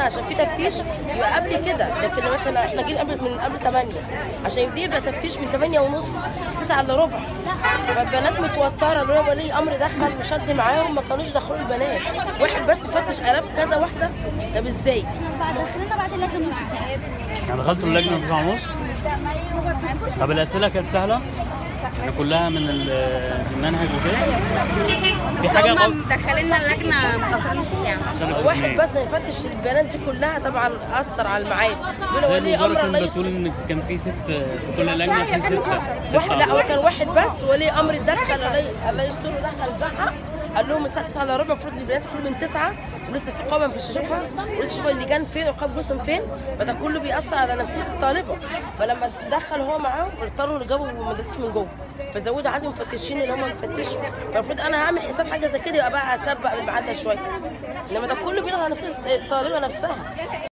عشان في تفتيش يبقى قبل كده لكن مثلا احنا جينا قبل من قبل 8 عشان يبدا يبقى تفتيش من 8 ونص 9 الا ربع فالبنات متوتره اللي هو ولي الامر دخل وشد معاهم ما كانوش دخلوا البنات واحد بس فتش الاف كذا واحده طب ازاي؟ بعد دخلنا بعد اللجنه نص ساعه يعني دخلتوا اللجنه 9 ونص طب الاسئله كانت سهله يعني كلها من ال- المنهج وكده في حاجه هم غلط مدخلينا اللجنه متاخر نص ساعه عشان واحد الأذنين. بس يفتش البنات دي كلها طبعا اثر على الميعاد بيقول زي ولي الوزاره امر الله كانت بتقول يستر ان كان في ست في كل لجنه في سته واحد لا هو سته كان واحد بس ولي امر اتدخل الله الله يستر دخل زعق قال لهم من الساعه 9 الا ربع المفروض البنات تدخل من 9 ولسه في قامه مش هشوفها ولسه شوف اللجان فين وعقاب جسم فين فده كله بيأثر على نفسيه الطالبه فلما دخل هو معاهم اضطروا يجابوا مدرسين من جوه فزودوا عدد المفتشين اللي هم بيفتشوا فالمفروض انا هعمل حساب حاجه زي كده يبقى بقى اسبق الميعاد ده شويه انما ده كله بيضغط على نفسيه الطالبه نفسها